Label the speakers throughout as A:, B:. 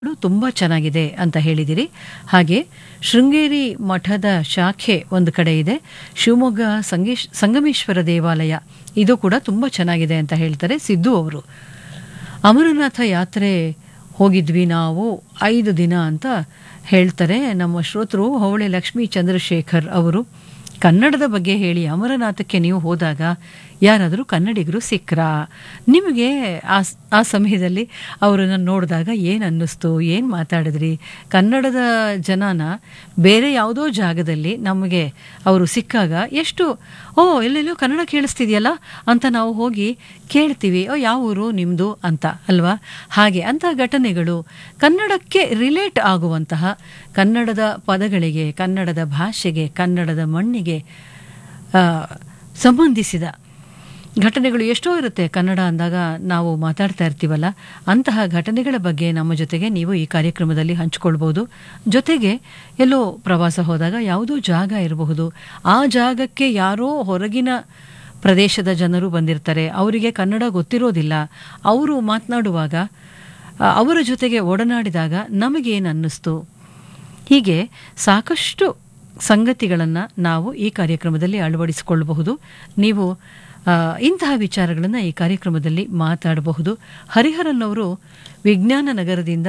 A: ತುಂಬ ಚೆನ್ನಾಗಿದೆ ಅಂತ ಹೇಳಿದಿರಿ ಹಾಗೆ ಶೃಂಗೇರಿ ಮಠದ ಶಾಖೆ ಒಂದು ಕಡೆ ಇದೆ ಶಿವಮೊಗ್ಗ ಸಂಗೇಶ್ ಸಂಗಮೇಶ್ವರ ದೇವಾಲಯ ಇದು ಕೂಡ ತುಂಬ ಚೆನ್ನಾಗಿದೆ ಅಂತ ಹೇಳ್ತಾರೆ ಸಿದ್ದು ಅವರು ಅಮರನಾಥ ಯಾತ್ರೆ ಹೋಗಿದ್ವಿ ನಾವು ಐದು ದಿನ ಅಂತ ಹೇಳ್ತಾರೆ ನಮ್ಮ ಶ್ರೋತೃ ಹೊವಳೆ ಲಕ್ಷ್ಮೀ ಚಂದ್ರಶೇಖರ್ ಅವರು ಕನ್ನಡದ ಬಗ್ಗೆ ಹೇಳಿ ಅಮರನಾಥಕ್ಕೆ ನೀವು ಹೋದಾಗ ಯಾರಾದರೂ ಕನ್ನಡಿಗರು ಸಿಕ್ರಾ ನಿಮಗೆ ಆ ಸ್- ಆ ಸಮಯದಲ್ಲಿ ಅವರನ್ನು ನೋಡಿದಾಗ ಏನು ಅನ್ನಿಸ್ತು ಏನು ಮಾತಾಡಿದ್ರಿ ಕನ್ನಡದ ಜನನ ಬೇರೆ ಯಾವುದೋ ಜಾಗದಲ್ಲಿ ನಮಗೆ ಅವರು ಸಿಕ್ಕಾಗ ಎಷ್ಟು ಓ ಎಲ್ಲೆಲ್ಲೋ ಕನ್ನಡ ಕೇಳಿಸ್ತಿದೆಯಲ್ಲ ಅಂತ ನಾವು ಹೋಗಿ ಕೇಳ್ತೀವಿ ಓ ಯಾವ ಊರು ನಿಮ್ಮದು ಅಂತ ಅಲ್ವಾ ಹಾಗೆ ಅಂತಹ ಘಟನೆಗಳು ಕನ್ನಡಕ್ಕೆ ರಿಲೇಟ್ ಆಗುವಂತಹ ಕನ್ನಡದ ಪದಗಳಿಗೆ ಕನ್ನಡದ ಭಾಷೆಗೆ ಕನ್ನಡದ ಮಣ್ಣಿಗೆ ಆ, ಸಂಬಂಧಿಸಿದ ಘಟನೆಗಳು ಎಷ್ಟೋ ಇರುತ್ತೆ ಕನ್ನಡ ಅಂದಾಗ ನಾವು ಮಾತಾಡ್ತಾ ಇರ್ತೀವಲ್ಲ ಅಂತಹ ಘಟನೆಗಳ ಬಗ್ಗೆ ನಮ್ಮ ಜೊತೆಗೆ ನೀವು ಈ ಕಾರ್ಯಕ್ರಮದಲ್ಲಿ ಹಂಚಿಕೊಳ್ಬೋದು ಜೊತೆಗೆ ಎಲ್ಲೋ ಪ್ರವಾಸ ಹೋದಾಗ ಯಾವುದೋ ಜಾಗ ಇರಬಹುದು ಆ ಜಾಗಕ್ಕೆ ಯಾರೋ ಹೊರಗಿನ ಪ್ರದೇಶದ ಜನರು ಬಂದಿರ್ತಾರೆ ಅವರಿಗೆ ಕನ್ನಡ ಗೊತ್ತಿರೋದಿಲ್ಲ ಅವರು ಮಾತನಾಡುವಾಗ ಆ, ಅವರ ಜೊತೆಗೆ ಒಡನಾಡಿದಾಗ ನಮಗೇನು ಅನ್ನಿಸ್ತು ಹೀಗೆ ಸಾಕಷ್ಟು ಸಂಗತಿಗಳನ್ನು ನಾವು ಈ ಕಾರ್ಯಕ್ರಮದಲ್ಲಿ ಅಳವಡಿಸಿಕೊಳ್ಳಬಹುದು ನೀವು ಆ, ಇಂತಹ ವಿಚಾರಗಳನ್ನು ಈ ಕಾರ್ಯಕ್ರಮದಲ್ಲಿ ಮಾತಾಡಬಹುದು ಹರಿಹರನ್ ಅವರು ವಿಜ್ಞಾನ ನಗರದಿಂದ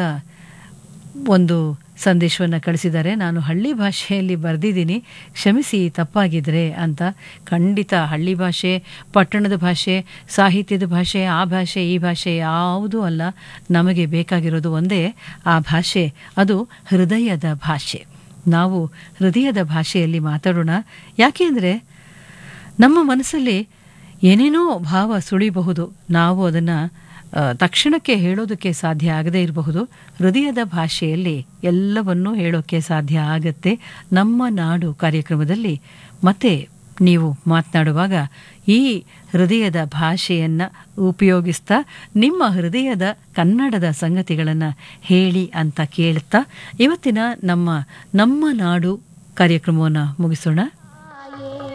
A: ಒಂದು ಸಂದೇಶವನ್ನು ಕಳಿಸಿದ್ದಾರೆ ನಾನು ಹಳ್ಳಿ ಭಾಷೆಯಲ್ಲಿ ಬರೆದಿದ್ದೀನಿ ಕ್ಷಮಿಸಿ ತಪ್ಪಾಗಿದ್ರೆ ಅಂತ ಖಂಡಿತ ಹಳ್ಳಿ ಭಾಷೆ ಪಟ್ಟಣದ ಭಾಷೆ ಸಾಹಿತ್ಯದ ಭಾಷೆ ಆ ಭಾಷೆ ಈ ಭಾಷೆ ಯಾವುದೂ ಅಲ್ಲ ನಮಗೆ ಬೇಕಾಗಿರೋದು ಒಂದೇ ಆ ಭಾಷೆ ಅದು ಹೃದಯದ ಭಾಷೆ ನಾವು ಹೃದಯದ ಭಾಷೆಯಲ್ಲಿ ಮಾತಾಡೋಣ ಯಾಕೆಂದರೆ ನಮ್ಮ ಮನಸ್ಸಲ್ಲಿ ಏನೇನೋ ಭಾವ ಸುಳಿಬಹುದು ನಾವು ಅದನ್ನು ತಕ್ಷಣಕ್ಕೆ ಹೇಳೋದಕ್ಕೆ ಸಾಧ್ಯ ಆಗದೇ ಇರಬಹುದು ಹೃದಯದ ಭಾಷೆಯಲ್ಲಿ ಎಲ್ಲವನ್ನೂ ಹೇಳೋಕ್ಕೆ ಸಾಧ್ಯ ಆಗತ್ತೆ ನಮ್ಮ ನಾಡು ಕಾರ್ಯಕ್ರಮದಲ್ಲಿ ಮತ್ತೆ ನೀವು ಮಾತನಾಡುವಾಗ ಈ ಹೃದಯದ ಭಾಷೆಯನ್ನು ಉಪಯೋಗಿಸ್ತಾ ನಿಮ್ಮ ಹೃದಯದ ಕನ್ನಡದ ಸಂಗತಿಗಳನ್ನು ಹೇಳಿ ಅಂತ ಕೇಳ್ತಾ ಇವತ್ತಿನ ನಮ್ಮ ನಮ್ಮ ನಾಡು ಕಾರ್ಯಕ್ರಮವನ್ನು ಮುಗಿಸೋಣ